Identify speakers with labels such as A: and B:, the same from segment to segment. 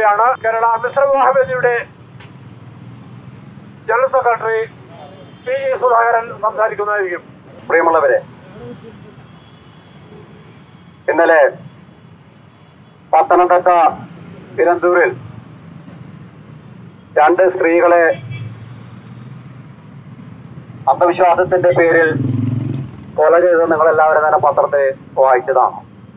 A: ആരംഭിക്കുകയാണ് കേരള മിശ്ര വിവാഹവേദിയുടെ general secretary P G Sudhakaran സംസാരിക്കുന്നതായിരിക്കും
B: പ്രിയമുള്ളവരെ ഇന്നലെ പത്തനംതിട്ട തിരുവനന്തപുരിൽ രണ്ട് സ്ത്രീകളെ അന്ധവിശ്വാസത്തിന്റെ പേരിൽ കൊല ചെയ്ത് നിങ്ങൾ എല്ലാവരും തന്നെ പത്രത്തിൽ വായിച്ചതാണ്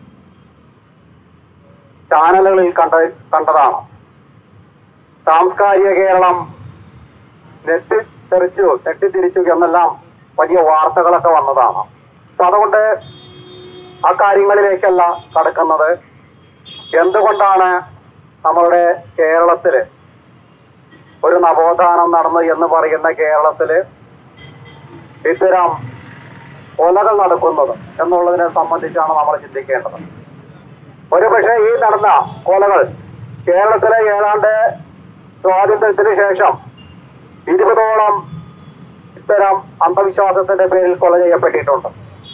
B: ചാനലുകളിൽ കണ്ട കണ്ടതാണ് സാംസ്കാരിക കേരളം നെട്ടിത്തെറിച്ചു നെട്ടിത്തിരിച്ചു എന്നെല്ലാം വലിയ വാർത്തകളൊക്കെ വന്നതാണ് അപ്പൊ അതുകൊണ്ട് ആ കാര്യങ്ങളിലേക്കല്ല കടക്കുന്നത് എന്തുകൊണ്ടാണ് നമ്മളുടെ കേരളത്തില് ഒരു നവോത്ഥാനം നടന്നു എന്ന് പറയുന്ന കേരളത്തില് ഇത്തരം കൊലകൾ നടക്കുന്നത് എന്നുള്ളതിനെ സംബന്ധിച്ചാണ് നമ്മൾ ചിന്തിക്കേണ്ടത് ഒരു പക്ഷേ ഈ നടന്ന കൊലകൾ കേരളത്തിലെ ഏതാണ്ട് സ്വാതന്ത്ര്യത്തിന് ശേഷം ഇരുപതോളം ഇത്തരം അന്ധവിശ്വാസത്തിന്റെ പേരിൽ കൊല ചെയ്യപ്പെട്ടിട്ടുണ്ട്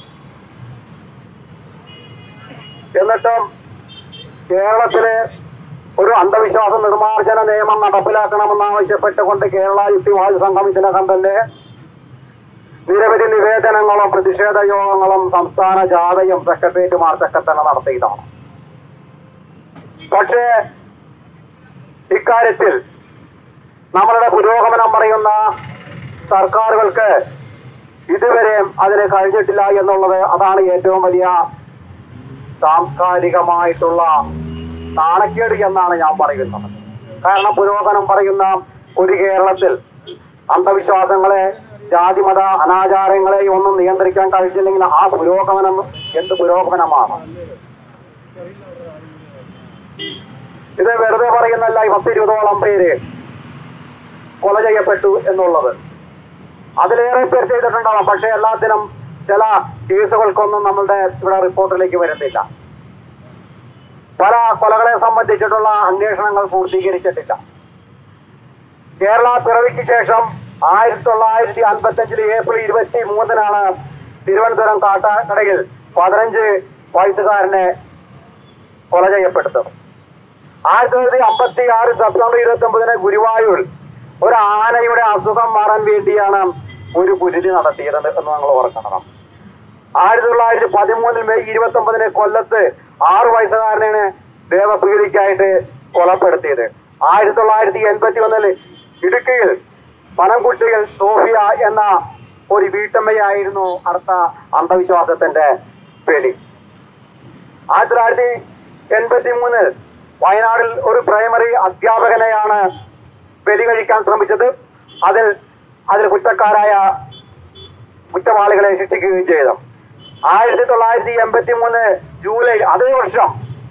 B: എന്നിട്ടും കേരളത്തിലെ ഒരു അന്ധവിശ്വാസ നിർമ്മാർജ്ജന നിയമം നടപ്പിലാക്കണമെന്ന് ആവശ്യപ്പെട്ടുകൊണ്ട് കേരള യുക്തിവാദ സംഘം ഇതിനകം തന്നെ നിരവധി നിവേദനങ്ങളും പ്രതിഷേധ യോഗങ്ങളും സംസ്ഥാന ജാഥയും സെക്രട്ടേറിയറ്റ് മാർച്ചൊക്കെ തന്നെ നടത്തിയതാണ് പക്ഷേ ഇക്കാര്യത്തിൽ നമ്മളുടെ പുരോഗമനം പറയുന്ന സർക്കാരുകൾക്ക് ഇതുവരെയും അതിന് കഴിഞ്ഞിട്ടില്ല എന്നുള്ളത് അതാണ് ഏറ്റവും വലിയ സാംസ്കാരികമായിട്ടുള്ള നാണക്കേട് എന്നാണ് ഞാൻ പറയുന്നത് കാരണം പുരോഗമനം പറയുന്ന ഒരു കേരളത്തിൽ അന്ധവിശ്വാസങ്ങളെ ജാതിമത അനാചാരങ്ങളെ ഒന്നും നിയന്ത്രിക്കാൻ കഴിച്ചില്ലെങ്കിൽ ആ പുരോഗമനം എന്ത് പുരോഗമനമാണ് ഇത് വെറുതെ പറയുന്നല്ല ഈ പത്തിരുപതോളം പേര് കൊല ചെയ്യപ്പെട്ടു എന്നുള്ളത് അതിലേറെ പേർ ചെയ്തിട്ടുണ്ടാവാം പക്ഷെ എല്ലാത്തിനും ചില കേസുകൾക്കൊന്നും നമ്മളുടെ ഇവിടെ റിപ്പോർട്ടിലേക്ക് വരുന്നില്ല പല കൊലകളെ സംബന്ധിച്ചിട്ടുള്ള അന്വേഷണങ്ങൾ പൂർത്തീകരിച്ചിട്ടില്ല കേരള പിറവിക്ക് ശേഷം ആയിരത്തി തൊള്ളായിരത്തി അൻപത്തി അഞ്ചിൽ ഏപ്രിൽ ഇരുപത്തി മൂന്നിനാണ് തിരുവനന്തപുരം കാട്ടാക്കടയിൽ പതിനഞ്ച് വയസ്സുകാരനെ കൊല ചെയ്യപ്പെട്ടത് ആയിരത്തി തൊള്ളായിരത്തി അമ്പത്തി ആറ് സെപ്റ്റംബർ ഇരുപത്തി ഒമ്പതിന് ഗുരുവായൂർ ഒരു ആനയുടെ അസുഖം മാറാൻ വേണ്ടിയാണ് ഒരു കുരുതി നടത്തിയത് എന്ന് നമ്മൾ ഓർക്കണം ആയിരത്തി തൊള്ളായിരത്തി പതിമൂന്നിൽ മെയ് ഇരുപത്തി ഒമ്പതിന് കൊല്ലത്ത് ആറു വയസ്സുകാരനാണ് ദേവപ്രീതിക്കായിട്ട് കൊലപ്പെടുത്തിയത് ആയിരത്തി തൊള്ളായിരത്തി എൺപത്തി ഒന്നിൽ ഇടുക്കിയിൽ പനംകുട്ടിയിൽ സോഫിയ എന്ന ഒരു വീട്ടമ്മയായിരുന്നു അടുത്ത അന്ധവിശ്വാസത്തിന്റെ പേടി ആയിരത്തി തൊള്ളായിരത്തി എൺപത്തി മൂന്നിൽ വയനാടിൽ ഒരു പ്രൈമറി അധ്യാപകനെയാണ് ബലി കഴിക്കാൻ ശ്രമിച്ചത് അതിൽ അതിൽ കുറ്റക്കാരായ കുറ്റവാളികളെ ശിക്ഷിക്കുകയും ചെയ്തു ആയിരത്തി തൊള്ളായിരത്തി എൺപത്തി മൂന്ന് ജൂലൈ അതേ വർഷം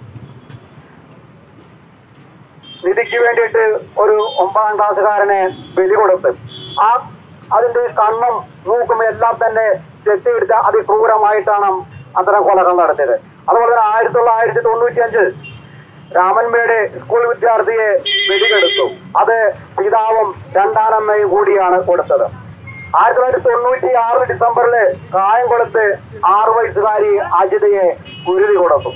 B: നിധിക്ക് വേണ്ടിയിട്ട് ഒരു ഒമ്പതാം ക്ലാസ്സുകാരനെ ബലി കൊടുത്ത് ആ അതിന്റെ കണ്ണും മൂക്കും എല്ലാം തന്നെ ചെത്തിയെടുത്ത് അതിക്രൂരമായിട്ടാണ് അത്തരം കൊലകൾ നടത്തിയത് അതുപോലെ തന്നെ ആയിരത്തി തൊള്ളായിരത്തി തൊണ്ണൂറ്റി അഞ്ചിൽ രാമൻമേട് സ്കൂൾ വിദ്യാർത്ഥിയെ വെടികെടുത്തു അത് പിതാവും രണ്ടാനമ്മയും കൂടിയാണ് കൊടുത്തത് ആയിരത്തി തൊള്ളായിരത്തി തൊണ്ണൂറ്റി ആറ് ഡിസംബറില് കായംകുളത്ത് ആറു വയസ്സുകാരി അജിതയെ കുരുതി കൊടുത്തു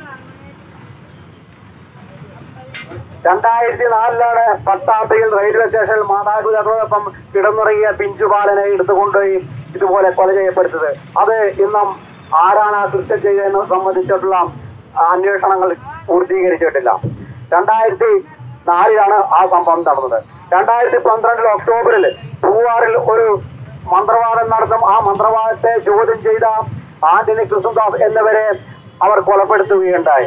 B: രണ്ടായിരത്തി നാലിലാണ് പട്ടാമ്പയിൽ റെയിൽവേ സ്റ്റേഷനിൽ മാതാപിതാക്കളോടൊപ്പം കിടന്നുറങ്ങിയ പിഞ്ചുപാലനെ എടുത്തുകൊണ്ടുപോയി ഇതുപോലെ കൊല ചെയ്യപ്പെടുത്തത് അത് ഇന്നും ആരാണ് ആ കൃത്യം ചെയ്തതെന്ന് സംബന്ധിച്ചിട്ടുള്ള അന്വേഷണങ്ങൾ പൂർത്തീകരിച്ചിട്ടില്ല രണ്ടായിരത്തി നാലിലാണ് ആ സംഭവം നടന്നത് രണ്ടായിരത്തി പന്ത്രണ്ടിൽ ഒക്ടോബറിൽ പൂവാറിൽ ഒരു മന്ത്രവാദം നടത്തും ആ മന്ത്രവാദത്തെ ചോദ്യം ചെയ്ത ആന്റണി കൃഷ്ണദാസ് എന്നിവരെ അവർ കൊലപ്പെടുത്തുകയുണ്ടായി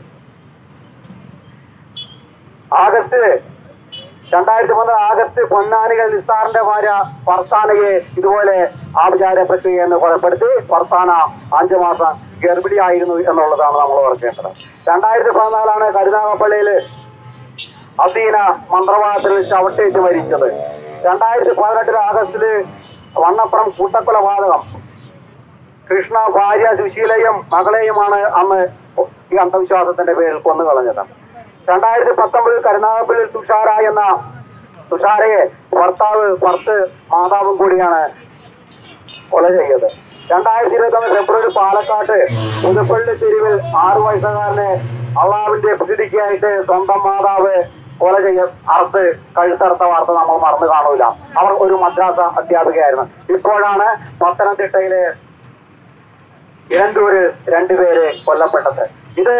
B: ആഗസ്റ്റ് രണ്ടായിരത്തി മൂന്ന് ആഗസ്റ്റ് പൊന്നാനികൾ നിസ്സാറിന്റെ ഭാര്യ ഫർസാനയെ ഇതുപോലെ ആഭിചാര പ്രക്രിയയെന്ന് കൊലപ്പെടുത്തി ഫർസാന അഞ്ചു മാസം ഗർഭിണിയായിരുന്നു എന്നുള്ളതാണ് നമ്മൾ ഓർക്കേണ്ടത് രണ്ടായിരത്തി പതിനാലാണ് കരുനാഗപ്പള്ളിയിൽ അസീന മന്ത്രവാദത്തിൽ ചവിട്ടേറ്റ് മരിച്ചത് രണ്ടായിരത്തി പതിനെട്ടിൽ ആഗസ്റ്റില് വണ്ണപ്പുറം കൂട്ടക്കൊലപാതകം കൃഷ്ണ ഭാര്യ സുശീലയും മകളെയുമാണ് അന്ന് ഈ അന്ധവിശ്വാസത്തിന്റെ പേരിൽ കൊന്നുകളഞ്ഞത് രണ്ടായിരത്തി പത്തൊമ്പതിൽ കരുനാഗപ്പള്ളിയിൽ തുഷാര എന്ന തുഷാരയെ ഭർത്താവ് ഭർത്ത് മാതാവും കൂടിയാണ് കൊല ചെയ്തത് രണ്ടായിരത്തി ഇരുപത്തി ഒന്ന് ഫെബ്രുവരി പാലക്കാട്ട് പുതുപ്പള്ളി തെരുവിൽ ആറു വയസ്സുകാരനെ അള്ളാവിന്റെ സ്ഥിതിക്കായിട്ട് സ്വന്തം മാതാവ് കൊല ചെയ്യ അറുത്ത് കഴുത്തറുത്ത വാർത്ത നമ്മൾ മറന്നു കാണൂല അവർ ഒരു മദ്രാസ അധ്യാപികയായിരുന്നു ഇപ്പോഴാണ് പത്തനംതിട്ടയിലെ ഇരന്തൂര് രണ്ടുപേര് കൊല്ലപ്പെട്ടത് ഇത്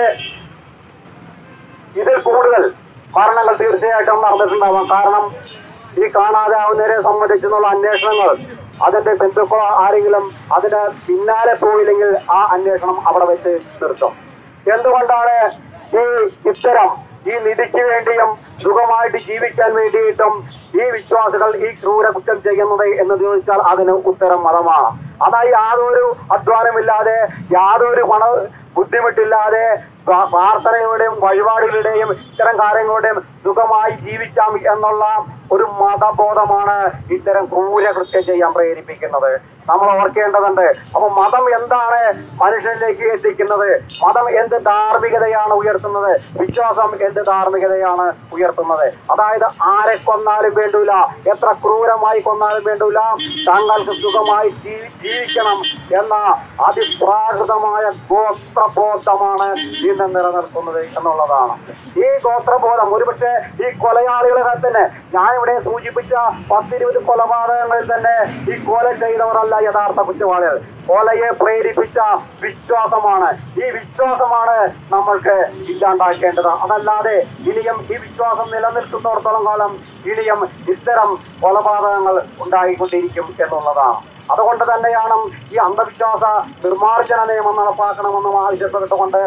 B: ഇതിൽ കൂടുതൽ മരണങ്ങൾ തീർച്ചയായിട്ടും നടന്നിട്ടുണ്ടാവാം കാരണം ഈ കാണാതാവുന്നവരെ സംബന്ധിച്ചുള്ള അന്വേഷണങ്ങൾ അതിന്റെ ബന്ധുക്കളോ ആരെങ്കിലും അതിന് പിന്നാലെ പോയില്ലെങ്കിൽ ആ അന്വേഷണം അവിടെ വെച്ച് നിർത്തും എന്തുകൊണ്ടാണ് ഈ ഇത്തരം ഈ നിധിക്ക് വേണ്ടിയും സുഖമായിട്ട് ജീവിക്കാൻ വേണ്ടിയിട്ടും ഈ വിശ്വാസികൾ ഈ ക്രൂര കുറ്റം ചെയ്യുന്നത് എന്ന് ചോദിച്ചാൽ അതിന് ഉത്തരം മതമാണ് അതായത് യാതൊരു അധ്വാനമില്ലാതെ യാതൊരു പണ ബുദ്ധിമുട്ടില്ലാതെ പ്രാ- പ്രാർത്ഥനയുടെയും വഴിപാടുകളുടെയും ഇത്തരം കാര്യങ്ങളുടെയും സുഖമായി ജീവിക്കാം എന്നുള്ള ഒരു മതബോധമാണ് ഇത്തരം ക്രൂരകൃത്യം ചെയ്യാൻ പ്രേരിപ്പിക്കുന്നത് നമ്മൾ ഓർക്കേണ്ടതുണ്ട് അപ്പൊ മതം എന്താണ് മനുഷ്യനിലേക്ക് എത്തിക്കുന്നത് മതം എന്ത് ധാർമ്മികതയാണ് ഉയർത്തുന്നത് വിശ്വാസം എന്ത് ധാർമ്മികതയാണ് ഉയർത്തുന്നത് അതായത് ആരെ കൊന്നാലും വേണ്ടൂല എത്ര ക്രൂരമായി കൊന്നാലും വേണ്ടൂല താങ്കൾക്ക് സുഖമായി ജീവി- ജീവിക്കണം എന്ന അതിപ്രാകൃതമായ ഗോത്രബോധമാണ് ഇന്ന് നിലനിർത്തുന്നത് എന്നുള്ളതാണ് ഈ ഗോത്രബോധം ഒരുപക്ഷെ ഈ കൊലയാളികളെ തന്നെ ഞാനിവിടെ സൂചിപ്പിച്ച പത്തിരുപത് കൊലപാതകങ്ങളിൽ തന്നെ ഈ കൊല ചെയ്തവരല്ല യഥാർത്ഥ കുറ്റവാളികൾ കൊലയെ പ്രേരിപ്പിച്ച വിശ്വാസമാണ് ഈ വിശ്വാസമാണ് നമ്മൾക്ക് ഇല്ലാണ്ടാക്കേണ്ടത് അതല്ലാതെ ഇനിയും ഈ വിശ്വാസം നിലനിൽക്കുന്നിടത്തോളം കാലം ഇനിയും ഇത്തരം കൊലപാതകങ്ങൾ ഉണ്ടായിക്കൊണ്ടിരിക്കും എന്നുള്ളതാണ് അതുകൊണ്ട് തന്നെയാണ് ഈ അന്ധവിശ്വാസ നിർമ്മാർജ്ജന നിയമം നടപ്പാക്കണമെന്നും ആവശ്യപ്പെട്ടുകൊണ്ട്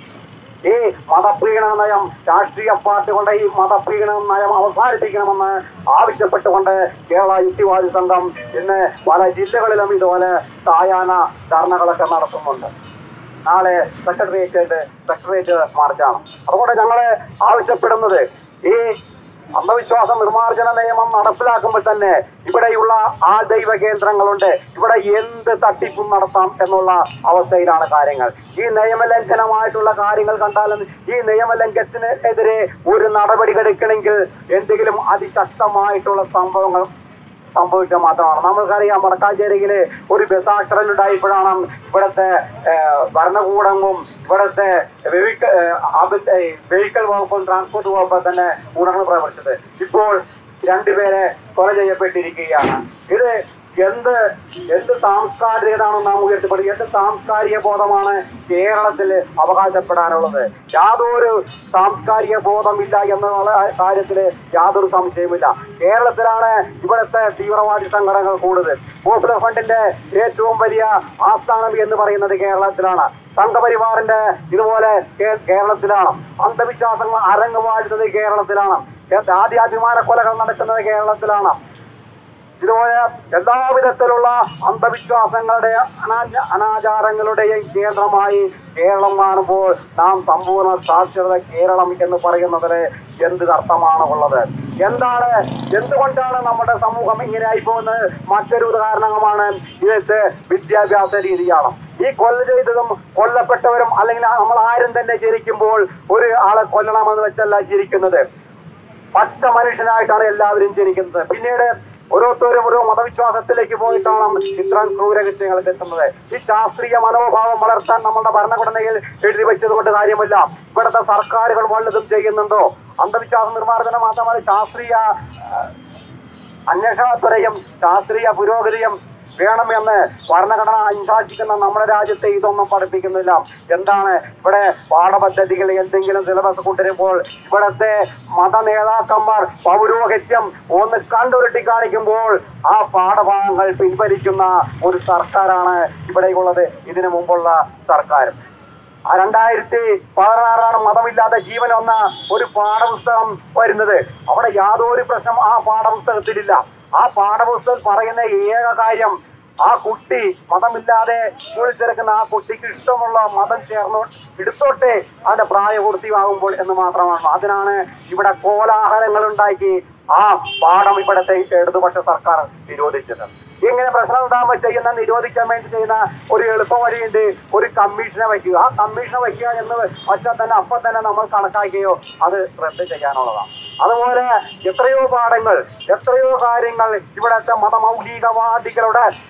B: ഈ മതപ്രീണന നയം രാഷ്ട്രീയ പാർട്ടികളുടെ ഈ മതപ്രീണന നയം അവസാനിപ്പിക്കണമെന്ന് ആവശ്യപ്പെട്ടുകൊണ്ട് കേരള യുക്തിവാദി സംഘം ഇന്ന് പല ജില്ലകളിലും ഇതുപോലെ സായാഹ്ന ധർണകളൊക്കെ നടത്തുന്നുണ്ട് നാളെ സെക്രട്ടേറിയറ്റ് സെക്രട്ടേറിയറ്റ് മാർച്ചാണ് അതുകൊണ്ട് ഞങ്ങൾ ആവശ്യപ്പെടുന്നത് ഈ അന്ധവിശ്വാസ നിർമ്മാർജ്ജന നിയമം നടപ്പിലാക്കുമ്പോൾ തന്നെ ഇവിടെയുള്ള ആ ദൈവ കേന്ദ്രങ്ങളുണ്ട് ഇവിടെ എന്ത് തട്ടിപ്പും നടത്താം എന്നുള്ള അവസ്ഥയിലാണ് കാര്യങ്ങൾ ഈ നിയമലംഘനമായിട്ടുള്ള കാര്യങ്ങൾ കണ്ടാലും ഈ നിയമലംഘനത്തിന് എതിരെ ഒരു നടപടി എടുക്കണമെങ്കിൽ എന്തെങ്കിലും അതിശക്തമായിട്ടുള്ള സംഭവങ്ങൾ സംഭവിക്കുക മാത്രമാണ് നമ്മൾക്കറിയാം വടക്കാഞ്ചേരിയില് ഒരു ബസ് ആക്സിഡന്റ് ഉണ്ടായപ്പോഴാണ് ഇവിടുത്തെ ഏഹ്, ഭരണകൂടവും ഇവിടുത്തെ വെഹിക്കിൾ വകുപ്പും ട്രാൻസ്പോർട്ട് വകുപ്പും തന്നെ ഉണർന്ന് പ്രവർത്തിച്ചത് ഇപ്പോൾ രണ്ടുപേരെ കൊല ചെയ്യപ്പെട്ടിരിക്കുകയാണ് ഇത് എന്ത് എന്ത് സാംസ്കാരികതാണ് നാം ഉയർത്തപ്പെടുന്നത് എന്ത് സാംസ്കാരിക ബോധമാണ് കേരളത്തിൽ അവകാശപ്പെടാനുള്ളത് യാതൊരു സാംസ്കാരിക ബോധമില്ല എന്നുള്ള കാര്യത്തിൽ യാതൊരു സംശയവുമില്ല കേരളത്തിലാണ് ഇവിടുത്തെ തീവ്രവാദി സംഘടനകൾ കൂടുതൽ പോപ്പുലർ ഫണ്ടിന്റെ ഏറ്റവും വലിയ ആസ്ഥാനം എന്ന് പറയുന്നത് കേരളത്തിലാണ് സംഘപരിവാറിന്റെ ഇതുപോലെ കേ- കേരളത്തിലാണ് അന്ധവിശ്വാസങ്ങൾ അരങ്ങുവാഴുന്നത് കേരളത്തിലാണ് ആദ്യാഭിമാന കൊലകൾ നടക്കുന്നത് കേരളത്തിലാണ് ഇതുപോലെ എല്ലാവിധത്തിലുള്ള അന്ധവിശ്വാസങ്ങളുടെ അനാച അനാചാരങ്ങളുടെയും കേന്ദ്രമായി കേരളം കാണുമ്പോൾ നാം സമ്പൂർണ്ണ സാക്ഷരത കേരളം എന്ന് പറയുന്നതിന് എന്ത് അർത്ഥമാണ് ഉള്ളത് എന്താണ് എന്തുകൊണ്ടാണ് നമ്മുടെ സമൂഹം ഇങ്ങനെ ആയിപ്പോകുന്നത് മറ്റൊരു ഉദാഹരണമാണ് ഇന്നത്തെ വിദ്യാഭ്യാസ രീതിയാണ് ഈ കൊല്ല ചെയ്തതും കൊല്ലപ്പെട്ടവരും അല്ലെങ്കിൽ നമ്മൾ ആരും തന്നെ ജനിക്കുമ്പോൾ ഒരു ആളെ കൊല്ലണമെന്ന് വെച്ചല്ല ജനിക്കുന്നത് പച്ച മനുഷ്യനായിട്ടാണ് എല്ലാവരും ജനിക്കുന്നത് പിന്നീട് ഓരോരുത്തരും ഓരോ മതവിശ്വാസത്തിലേക്ക് പോയിട്ടാണ് ഇത്തരം ക്രൂരകൃത്യങ്ങൾക്ക് എത്തുന്നത് ഈ ശാസ്ത്രീയ മനോഭാവം വളർത്താൻ നമ്മുടെ ഭരണഘടനയിൽ എഴുതി വെച്ചത് കൊണ്ട് കാര്യമില്ല ഇവിടുത്തെ സർക്കാരുകൾ വല്ലതും ചെയ്യുന്നുണ്ടോ അന്ധവിശ്വാസ നിർമ്മാർജ്ജനം മാത്രമല്ല ശാസ്ത്രീയ ആ, അന്വേഷണത്വരയും ശാസ്ത്രീയ പുരോഗതിയും വേണമെന്ന് ഭരണഘടന അനുശാസിക്കുന്ന നമ്മുടെ രാജ്യത്തെ ഇതൊന്നും പഠിപ്പിക്കുന്നില്ല എന്താണ് ഇവിടെ പാഠപദ്ധതികൾ എന്തെങ്കിലും സിലബസ് കൊണ്ടുവരുമ്പോൾ ഇവിടുത്തെ മത നേതാക്കന്മാർ പൗരോഹിത്യം ഒന്ന് കണ്ടുരുട്ടി കാണിക്കുമ്പോൾ ആ പാഠഭാഗങ്ങൾ പിൻവലിക്കുന്ന ഒരു സർക്കാരാണ് ഇവിടെയുള്ളത് ഇതിനു മുമ്പുള്ള സർക്കാർ ആ രണ്ടായിരത്തി പതിനാറാണ് മതമില്ലാത്ത ജീവൻ എന്ന ഒരു പാഠപുസ്തകം വരുന്നത് അവിടെ യാതൊരു പ്രശ്നം ആ പാഠപുസ്തകത്തിലില്ല ആ പാഠപുസ്തകം പറയുന്ന ഏക കാര്യം ആ കുട്ടി മതമില്ലാതെ സ്കൂളിൽ ചേർക്കുന്ന ആ കുട്ടിക്ക് ഇഷ്ടമുള്ള മതം ചേർന്നോ എടുത്തോട്ടെ അതിന്റെ പ്രായപൂർത്തിയാകുമ്പോൾ എന്ന് മാത്രമാണ് അതിനാണ് ഇവിടെ കോലാഹലങ്ങൾ ഉണ്ടാക്കി ആ പാഠം ഇവിടത്തെ ഇടതുപക്ഷ സർക്കാർ നിരോധിച്ചത് ഇങ്ങനെ പ്രശ്നം ഉണ്ടാകുമ്പോൾ ചെയ്യുന്ന നിരോധിക്കാൻ വേണ്ടി ചെയ്യുന്ന ഒരു എളുപ്പ വഴിയുണ്ട് ഒരു കമ്മീഷനെ വയ്ക്കുക ആ കമ്മീഷനെ വയ്ക്കുക എന്ന് വച്ചാൽ തന്നെ അപ്പം തന്നെ നമ്മൾ കണക്കാക്കുകയോ അത് റദ്ദ് ചെയ്യാനുള്ളതാണ് അതുപോലെ എത്രയോ പാഠങ്ങൾ എത്രയോ കാര്യങ്ങൾ ഇവിടുത്തെ മതമൗലികവാദികളുടെ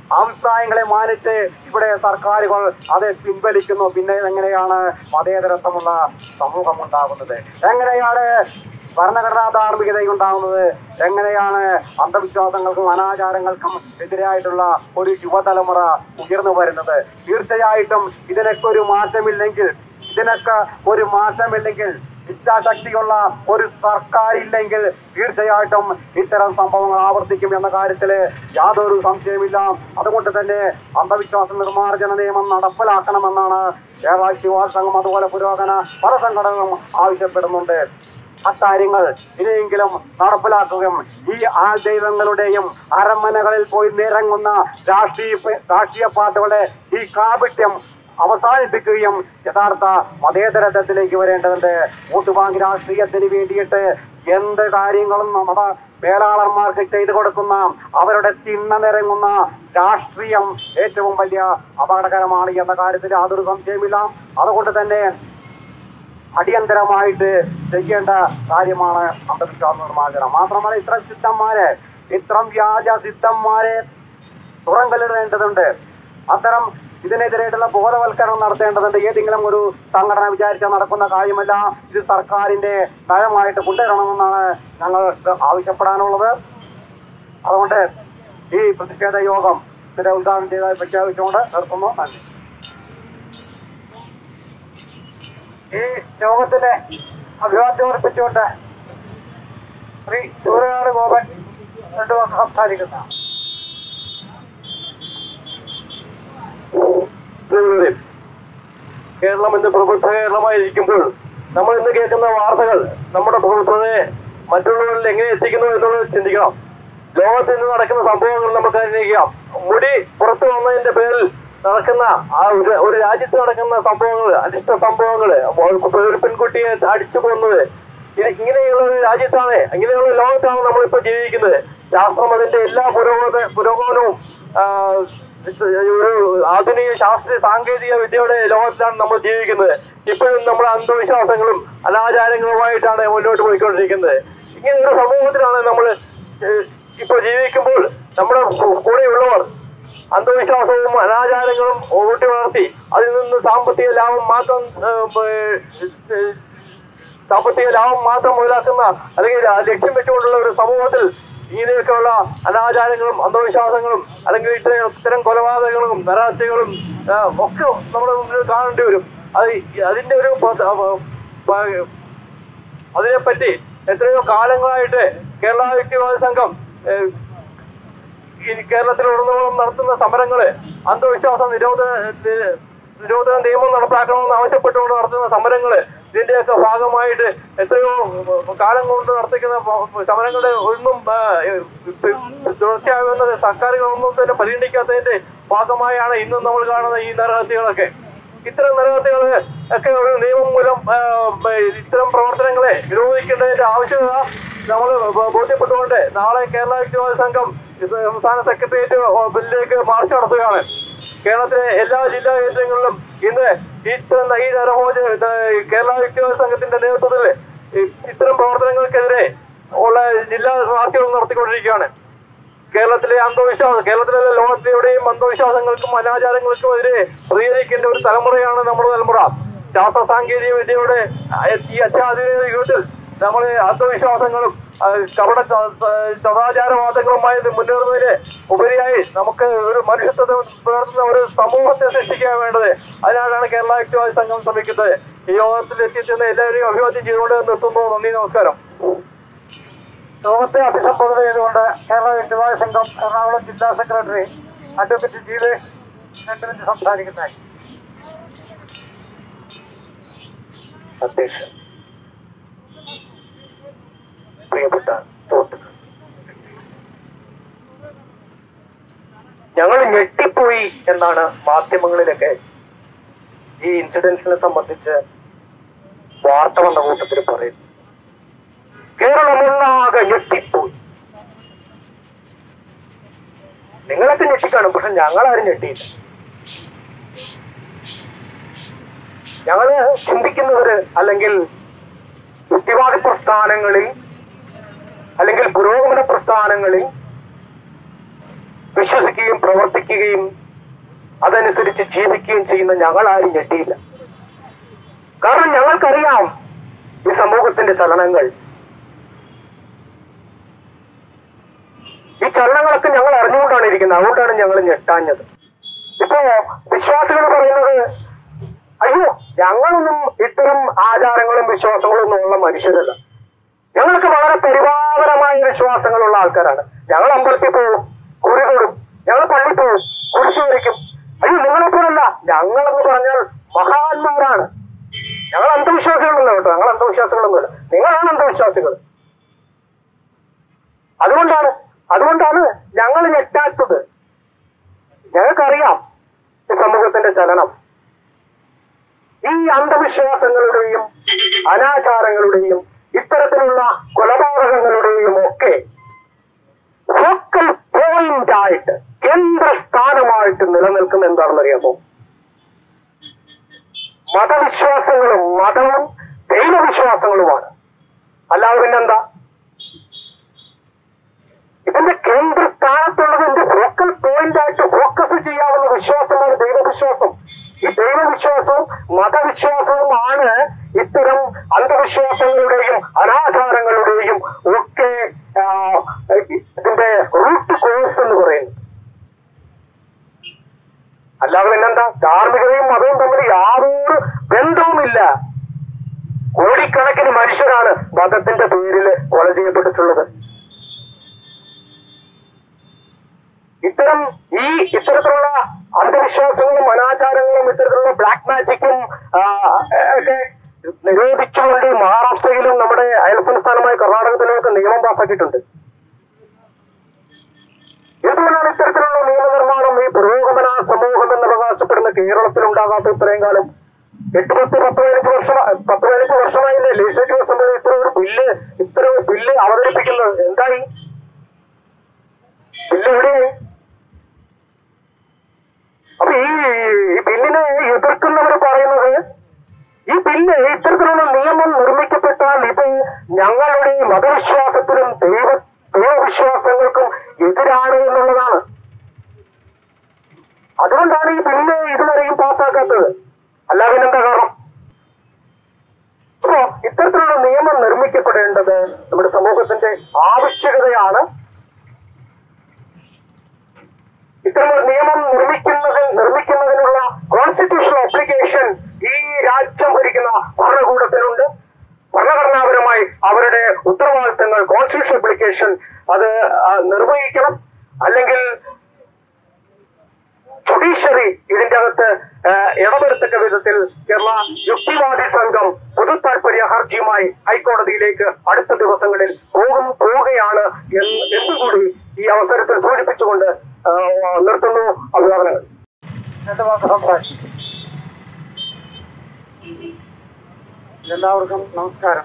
B: അഭിപ്രായങ്ങളെ മാനിച്ച് ഇവിടെ സർക്കാരുകൾ അത് പിൻവലിക്കുന്നു പിന്നെ എങ്ങനെയാണ് മതേതരത്വമുള്ള സമൂഹം ഉണ്ടാകുന്നത് എങ്ങനെയാണ് ഭരണഘടനാ ധാർമ്മികത ഉണ്ടാകുന്നത് എങ്ങനെയാണ് അന്ധവിശ്വാസങ്ങൾക്കും അനാചാരങ്ങൾക്കും എതിരായിട്ടുള്ള ഒരു യുവതലമുറ ഉയർന്നു വരുന്നത് തീർച്ചയായിട്ടും ഇതിനൊക്കെ ഒരു മാറ്റമില്ലെങ്കിൽ ഇതിനൊക്കെ ഒരു മാറ്റമില്ലെങ്കിൽ ഇച്ഛാശക്തിയുള്ള ഒരു സർക്കാർ ഇല്ലെങ്കിൽ തീർച്ചയായിട്ടും ഇത്തരം സംഭവങ്ങൾ ആവർത്തിക്കും എന്ന കാര്യത്തിൽ യാതൊരു സംശയമില്ല അതുകൊണ്ട് തന്നെ അന്ധവിശ്വാസ നിർമ്മാർജ്ജന നിയമം നടപ്പിലാക്കണമെന്നാണ് കേരള യുവാ സംഘം അതുപോലെ പുരോഗമന പല സംഘടനകളും ആവശ്യപ്പെടുന്നുണ്ട് അക്കാര്യങ്ങൾ ഇനിയെങ്കിലും നടപ്പിലാക്കുകയും ഈ ആൾ ദൈവങ്ങളുടെയും അരമനകളിൽ പോയി നിറങ്ങുന്ന രാഷ്ട്രീയ രാഷ്ട്രീയ പാർട്ടികളുടെ ഈ കാപട്യം അവസാനിപ്പിക്കുകയും യഥാർത്ഥ മതേതരത്വത്തിലേക്ക് വരേണ്ടതുണ്ട് വോട്ട് ബാങ്ക് രാഷ്ട്രീയത്തിന് വേണ്ടിയിട്ട് എന്ത് കാര്യങ്ങളും മത മേലാളന്മാർക്ക് ചെയ്തു കൊടുക്കുന്ന അവരുടെ തിണ്ണ നിറങ്ങുന്ന രാഷ്ട്രീയം ഏറ്റവും വലിയ അപകടകരമാണ് എന്ന കാര്യത്തിൽ യാതൊരു സംശയമില്ല അതുകൊണ്ട് തന്നെ അടിയന്തരമായിട്ട് ചെയ്യേണ്ട കാര്യമാണ് അന്ധവിശ്വാസ നിർമ്മാർജ്ജനം മാത്രമല്ല ഇത്തരം സിദ്ധന്മാരെ ഇത്തരം വ്യാജ സിദ്ധന്മാരെ തുറങ്കലിടേണ്ടതുണ്ട് അത്തരം ഇതിനെതിരായിട്ടുള്ള ബോധവൽക്കരണം നടത്തേണ്ടതുണ്ട് ഏതെങ്കിലും ഒരു സംഘടന വിചാരിച്ചാൽ നടക്കുന്ന കാര്യമല്ല ഇത് സർക്കാരിന്റെ നയമായിട്ട് കൊണ്ടുവരണമെന്നാണ് ഞങ്ങൾക്ക് ആവശ്യപ്പെടാനുള്ളത് അതുകൊണ്ട് ഈ പ്രതിഷേധ യോഗം ഇതിന്റെ ഉദ്ഘാടനം ചെയ്തതായി പ്രഖ്യാപിച്ചുകൊണ്ട് നിർത്തുന്നു നന്ദി ഈ യോഗത്തിന് അഭിവാദ്യം അർപ്പിച്ചുകൊണ്ട് ശ്രീ സൂര്യനാട് ഗോപൻ രണ്ടു വാക്ക് സംസാരിക്കുന്ന
A: പ്രിയമുള്ളവരെ, കേരളം ഇന്ന് പ്രബുദ്ധ കേരളമായിരിക്കുമ്പോൾ നമ്മൾ ഇന്ന് കേൾക്കുന്ന വാർത്തകൾ നമ്മുടെ പ്രബുദ്ധതയെ മറ്റുള്ളവരിൽ എങ്ങനെ എത്തിക്കുന്നു എന്നുള്ളത് ചിന്തിക്കണം ലോകത്ത് ഇന്ന് നടക്കുന്ന സംഭവങ്ങൾ നമുക്ക് അന്വേഷിക്കാം മുടി പുറത്തു വന്നതിന്റെ പേരിൽ നടക്കുന്ന ആ ഒരു ഒരു രാജ്യത്ത് നടക്കുന്ന സംഭവങ്ങൾ അനിഷ്ട സംഭവങ്ങൾ ഒരു പെൺകുട്ടിയെ അടിച്ചു കൊന്നത് ഇത് ഇങ്ങനെയുള്ള ഒരു രാജ്യത്താണ് ഇങ്ങനെയുള്ള ലോകത്താണ് നമ്മളിപ്പോ ജീവിക്കുന്നത് ശാസ്ത്രം അതിന്റെ എല്ലാ പുരോഗത പുരോഗമനവും ആ, ഒരു ആധുനിക ശാസ്ത്രീയ സാങ്കേതിക വിദ്യയുടെ ലോകത്തിലാണ് നമ്മൾ ജീവിക്കുന്നത് ഇപ്പോഴും നമ്മൾ അന്ധവിശ്വാസങ്ങളും അനാചാരങ്ങളുമായിട്ടാണ് മുന്നോട്ട് പോയിക്കൊണ്ടിരിക്കുന്നത് ഇങ്ങനെ ഒരു സമൂഹത്തിലാണ് നമ്മൾ ഇപ്പോൾ ജീവിക്കുമ്പോൾ നമ്മുടെ കൂ- കൂടെയുള്ളവർ അന്ധവിശ്വാസവും അനാചാരങ്ങളും ഊട്ടി വളർത്തി അതിൽ നിന്ന് സാമ്പത്തിക ലാഭം മാത്രം ഏ, ഏ, സാമ്പത്തിക ലാഭം മാത്രം മുതലാക്കുന്ന അല്ലെങ്കിൽ ആ ലക്ഷ്യം വെച്ചുകൊണ്ടുള്ള ഒരു സമൂഹത്തിൽ ഇങ്ങനെയൊക്കെയുള്ള അനാചാരങ്ങളും അന്ധവിശ്വാസങ്ങളും അല്ലെങ്കിൽ ഇത്തരം ഇത്തരം കൊലപാതകങ്ങളും നരാശകളും ആ, ഒക്കെ നമ്മുടെ മുന്നിൽ കാണേണ്ടി വരും അത് അതിന്റെ ഒരു പ- പ- പ- അതിനെപ്പറ്റി എത്രയോ കാലങ്ങളായിട്ട് കേരള യുക്തിവാദ സംഘം ഏഹ്, ഈ കേരളത്തിലുടനീളം നടത്തുന്ന സമരങ്ങള് അന്ധവിശ്വാസ നിരോധന നി- നിരോധന നിയമം നടപ്പാക്കണമെന്ന് ആവശ്യപ്പെട്ടുകൊണ്ട് നടത്തുന്ന സമരങ്ങള് ഇതിന്റെയൊക്കെ ഭാഗമായിട്ട് എത്രയോ കാലം കൊണ്ട് നടത്തിക്കുന്ന പ- സമരങ്ങളുടെ ഒന്നും ആ, തുടർച്ചയായി വന്നത് സർക്കാരുകളൊന്നും തന്നെ പരിഗണിക്കാത്തതിന്റെ ഭാഗമായാണ് ഇന്നും നമ്മൾ കാണുന്ന ഈ നരഹത്യകളൊക്കെ ഇത്തരം നരഹത്യകൾ ഒക്കെ ഒരു നിയമം മൂലം ആ, ഇത്തരം പ്രവർത്തനങ്ങളെ നിരോധിക്കേണ്ടതിന്റെ ആവശ്യകത നമ്മൾ ബോധ്യപ്പെട്ടുകൊണ്ട് നാളെ കേരള യുക്തിവാദ സംഘം ഇത് സംസ്ഥാന സെക്രട്ടേറിയറ്റ് ബില്ലിലേക്ക് മാർച്ച് നടത്തുകയാണ് കേരളത്തിലെ എല്ലാ ജില്ലാ കേന്ദ്രങ്ങളിലും ഇന്ന് ഇത്തരം ഈ നരഭോജ കേരള യുക്തിവാദ സംഘത്തിന്റെ നേതൃത്വത്തിൽ ഈ- ഇത്തരം പ്രവർത്തനങ്ങൾക്കെതിരെ ഉള്ള ജില്ലാ മാർച്ചുകൾ നടത്തിക്കൊണ്ടിരിക്കുകയാണ് കേരളത്തിലെ അന്ധവിശ്വാസം കേരളത്തിലെ ലോകത്തിലെ എവിടെയും അന്ധവിശ്വാസങ്ങൾക്കും അനാചാരങ്ങൾക്കും എതിരെ പ്രതികരിക്കേണ്ട ഒരു തലമുറയാണ് നമ്മുടെ തലമുറ ശാസ്ത്ര സാങ്കേതിക വിദ്യയുടെ ഈ അത്യാധുനിക യുഗത്തിൽ നമ്മൾ അന്ധവിശ്വാസങ്ങളും ആ, കപട സ- സ- സദാചാരവാദങ്ങളുമായി മുന്നേറുന്നതിന് ഉപരിയായി നമുക്ക് ഒരു മനുഷ്യത്വം പുലർത്തുന്ന ഒരു സമൂഹത്തെ സൃഷ്ടിക്കാൻ വേണ്ടത് അതിനാണ് കേരള യുക്തിവാദി സംഘം ശ്രമിക്കുന്നത് ഈ യോഗത്തിൽ എത്തിച്ചെന്ന് എല്ലാവരെയും അഭിവാദ്യം ചെയ്തുകൊണ്ട് നിർത്തുന്നു നന്ദി നമസ്കാരം
B: യോഗത്തെ അഭിസംബോധന ചെയ്തുകൊണ്ട് കേരള യുക്തിവാദ സംഘം എറണാകുളം ജില്ലാ സെക്രട്ടറി അഡ്വക്കേറ്റ് ജീവേഷ് രണ്ട് മിനിറ്റ് സംസാരിക്കുന്നതായി
A: അധ്യക്ഷൻ പ്രിയപ്പെട്ട സുഹൃത്തുക്കൾ ഞങ്ങൾ ഞെട്ടിപ്പോയി എന്നാണ് മാധ്യമങ്ങളിലൊക്കെ ഈ ഇൻസിഡൻസിനെ സംബന്ധിച്ച് വാർത്ത വന്ന കൂട്ടത്തിൽ പറയുന്നത് കേരളം ഒന്നാകെ ഞെട്ടിപ്പോയി നിങ്ങളൊക്കെ ഞെട്ടിക്കാണും പക്ഷെ ഞങ്ങളാരും ഞെട്ടിയില്ല ഞങ്ങള് ചിന്തിക്കുന്നവര് അല്ലെങ്കിൽ യുക്തിവാദി പ്രസ്ഥാനങ്ങളിൽ അല്ലെങ്കിൽ പുരോഗമന പ്രസ്ഥാനങ്ങളിൽ വിശ്വസിക്കുകയും പ്രവർത്തിക്കുകയും അതനുസരിച്ച് ജീവിക്കുകയും ചെയ്യുന്ന ഞങ്ങൾ ആരും ഞെട്ടിയില്ല കാരണം ഞങ്ങൾക്കറിയാം ഈ സമൂഹത്തിന്റെ ചലനങ്ങൾ ഈ ചലനങ്ങളൊക്കെ ഞങ്ങൾ അറിഞ്ഞുകൊണ്ടാണ് ഇരിക്കുന്നത് അതുകൊണ്ടാണ് ഞങ്ങൾ ഞെട്ടാഞ്ഞത് ഇപ്പോ വിശ്വാസികൾ പറയുന്നത് അയ്യോ ഞങ്ങളൊന്നും ഇത്തരം ആചാരങ്ങളും വിശ്വാസങ്ങളും ഒന്നും ഉള്ള മനുഷ്യരല്ല ഞങ്ങൾക്ക് വളരെ പരിപാലനമായ വിശ്വാസങ്ങളുള്ള ആൾക്കാരാണ് ഞങ്ങൾ അമ്പലത്തിൽ പോവും കുറി കൂടും ഞങ്ങൾ പള്ളി പോവും കുരിശ് വരയ്ക്കും അയ്യോ നിങ്ങളെപ്പോലല്ല ഞങ്ങളെന്ന് പറഞ്ഞാൽ മഹാന്മാരാണ് ഞങ്ങൾ അന്ധവിശ്വാസികളല്ല കേട്ടോ ഞങ്ങൾ അന്ധവിശ്വാസികളൊന്നുമില്ല നിങ്ങളാണ് അന്ധവിശ്വാസികൾ അതുകൊണ്ടാണ് അതുകൊണ്ടാണ് ഞങ്ങൾ ഞെട്ടാത്തത് ഞങ്ങൾക്കറിയാം ഈ സമൂഹത്തിന്റെ ചലനം ഈ അന്ധവിശ്വാസങ്ങളുടെയും അനാചാരങ്ങളുടെയും ഇത്തരത്തിലുള്ള കൊലപാതകങ്ങളുടെയും ഒക്കെ ഫോക്കൽ പോയിന്റ് ആയിട്ട് കേന്ദ്രസ്ഥാനമായിട്ട് നിലനിൽക്കുന്ന എന്താണെന്നറിയാമോ മതവിശ്വാസങ്ങളും മതവും ദൈവവിശ്വാസങ്ങളുമാണ് അല്ലാതെ പിന്നെന്താ ഇതിന്റെ കേന്ദ്രസ്ഥാനത്തുള്ളത് എന്റെ ഫോക്കൽ പോയിന്റ് ആയിട്ട് ഫോക്കസ് ചെയ്യാവുന്ന വിശ്വാസമാണ് ദൈവവിശ്വാസം ഈ ദൈവവിശ്വാസവും മതവിശ്വാസവും ആണ് ഇത്തരം അന്ധവിശ്വാസങ്ങളുടെയും അനാചാരങ്ങളുടെയും ഒക്കെ ആ, ഇതിന്റെ റൂട്ട് കോഴ്സ് എന്ന് പറയുന്നത് അല്ലാതെ പിന്നെന്താ ധാർമ്മികതയും മതവും തമ്മിൽ യാതൊരു ബന്ധവുമില്ല കോടിക്കണക്കിന് മനുഷ്യരാണ് മതത്തിന്റെ പേരിൽ കൊല ചെയ്യപ്പെട്ടിട്ടുള്ളത് ഇത്തരം ഈ ഇത്തരത്തിലുള്ള അന്ധവിശ്വാസങ്ങളും അനാചാരങ്ങളും ഇത്തരത്തിലുള്ള ബ്ലാക്ക് മാജിക്കും ആ, ഒക്കെ നിരോധിച്ചുകൊണ്ട് മഹാരാഷ്ട്രയിലും നമ്മുടെ അയൽ സംസ്ഥാനമായ കർണാടകത്തിലും ഒക്കെ നിയമം പാസാക്കിയിട്ടുണ്ട് എന്തുകൊണ്ടാണ് ഇത്തരത്തിലുള്ള നിയമനിർമ്മാണം ഈ പുരോഗമന സമൂഹം എന്ന് അവകാശപ്പെടുന്ന കേരളത്തിൽ ഉണ്ടാകാത്ത ഇത്രയും കാലം എട്ട് പത്ത് പത്ത് പതിനഞ്ച് വർഷം പത്ത് പതിനഞ്ച് വർഷമായില്ലേ ലെജിസ്ലേറ്റീവ് അസംബ്ലി ഇത്ര ഒരു ബില്ല് ഇത്ര ഒരു ബില്ല് അവതരിപ്പിക്കുന്നത് എന്തായി ബില്ല് എവിടെയായി അപ്പൊ ഈ ഈ ബില്ലിനെ എതിർക്കുന്നവർ പറയുന്നത് ഈ ബില്ല് ഇത്തരത്തിലുള്ള നിയമം നിർമ്മിക്കപ്പെട്ടാൽ ഇത് ഞങ്ങളുടെ മതവിശ്വാസത്തിനും ദൈവ ദൈവവിശ്വാസങ്ങൾക്കും എതിരാണ് എന്നുള്ളതാണ് അതുകൊണ്ടാണ് ഈ ബില്ല് ഇതുവരെയും പാസ്സാക്കാത്തത് അല്ല പിന്നെന്താ കാരണം അപ്പോ ഇത്തരത്തിലുള്ള നിയമം നിർമ്മിക്കപ്പെടേണ്ടത് നമ്മുടെ സമൂഹത്തിന്റെ ആവശ്യകതയാണ് ഇത്തരം ഒരു നിയമം നിർമ്മിക്കുന്നത് നിർമ്മിക്കുന്നതിനുള്ള കോൺസ്റ്റിറ്റ്യൂഷണൽ അപ്ലിക്കേഷൻ ഈ രാജ്യം ഭരിക്കുന്ന ഭരണകൂടത്തിനുണ്ട് ഭരണഘടനാപരമായി അവരുടെ ഉത്തരവാദിത്തങ്ങൾ കോൺസ്റ്റിറ്റ്യൂഷൻ അപ്ലിക്കേഷൻ അത് ആ, നിർവഹിക്കണം അല്ലെങ്കിൽ ജുഡീഷ്യറി ഇതിന്റെ അകത്ത് ആ, ഇടപെടുത്തക്ക വിധത്തിൽ കേരള യുക്തിവാദി സംഘം പൊതു താൽപര്യ ഹർജിയുമായി ഹൈക്കോടതിയിലേക്ക് അടുത്ത ദിവസങ്ങളിൽ പോകും പോവുകയാണ് എന്ന് എന്നുകൂടി ഈ അവസരത്തിൽ സൂചിപ്പിച്ചുകൊണ്ട് ആ, നിർത്തുന്നു അഭിവാദനങ്ങൾ
B: രണ്ട് വാക്ക് സംസാരിക്കും എല്ലാവർക്കും നമസ്കാരം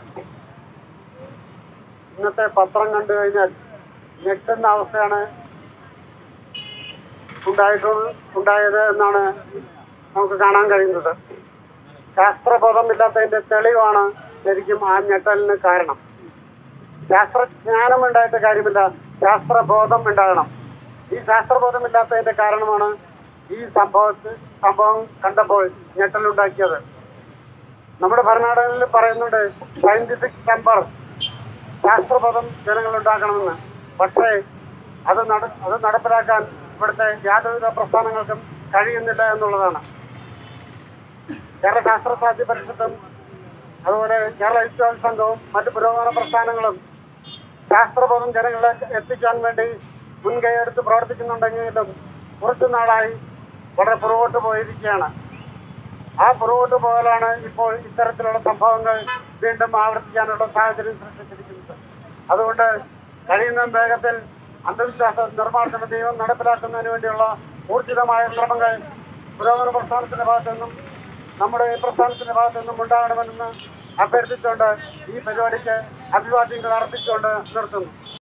B: ഇന്നത്തെ പത്രം കണ്ടു കഴിഞ്ഞാൽ ഞെട്ടുന്ന അവസ്ഥയാണ് ഉണ്ടായിട്ടുള്ള ഉണ്ടായത് എന്നാണ് നമുക്ക് കാണാൻ കഴിയുന്നത് ശാസ്ത്രബോധമില്ലാത്തതിന്റെ തെളിവാണ് ശരിക്കും ആ ഞെട്ടലിന് കാരണം ശാസ്ത്രജ്ഞാനം ഉണ്ടായിട്ട് കാര്യമില്ല ശാസ്ത്രബോധം ഉണ്ടാകണം ഈ ശാസ്ത്രബോധമില്ലാത്തതിന്റെ കാരണമാണ് ഈ സംഭവത്തിൽ സംഭവം കണ്ടപ്പോൾ ഞെട്ടലുണ്ടാക്കിയത് നമ്മുടെ ഭരണഘടനയിൽ പറയുന്നുണ്ട് സയന്റിഫിക് ടെമ്പർ ശാസ്ത്രബോധം ജനങ്ങൾ ഉണ്ടാക്കണമെന്ന് പക്ഷേ അത് നട അത് നടപ്പിലാക്കാൻ ഇവിടുത്തെ യാതൊരുവിധ പ്രസ്ഥാനങ്ങൾക്കും കഴിയുന്നില്ല എന്നുള്ളതാണ് കേരള ശാസ്ത്ര സാഹിത്യ പരിഷത്തും അതുപോലെ കേരള യുക്തിവാദി സംഘവും മറ്റ് പുരോഗമന പ്രസ്ഥാനങ്ങളും ശാസ്ത്രബോധം ജനങ്ങളിലേക്ക് എത്തിക്കാൻ വേണ്ടി മുൻകൈ എടുത്ത് പ്രവർത്തിക്കുന്നുണ്ടെങ്കിലും കുറച്ചു നാളായി വളരെ പുറകോട്ട് പോയിരിക്കുകയാണ് ആ പുറകോട്ട് പോകലാണ് ഇപ്പോൾ ഇത്തരത്തിലുള്ള സംഭവങ്ങൾ വീണ്ടും ആവർത്തിക്കാനുള്ള സാഹചര്യം സൃഷ്ടിച്ചിരിക്കുന്നത് അതുകൊണ്ട് കഴിയുന്ന വേഗത്തിൽ അന്ധവിശ്വാസ നിർമ്മാർജ്ജന നിയമം നടപ്പിലാക്കുന്നതിന് വേണ്ടിയുള്ള ഊർജിതമായ ശ്രമങ്ങൾ പുരോഗമന പ്രസ്ഥാനത്തിന്റെ ഭാഗത്തു നിന്നും നമ്മുടെ ഈ പ്രസ്ഥാനത്തിന്റെ ഭാഗത്തു നിന്നും ഉണ്ടാകണമെന്ന് അഭ്യർത്ഥിച്ചുകൊണ്ട് ഈ പരിപാടിക്ക് അഭിവാദ്യങ്ങൾ അർപ്പിച്ചുകൊണ്ട് നിർത്തുന്നു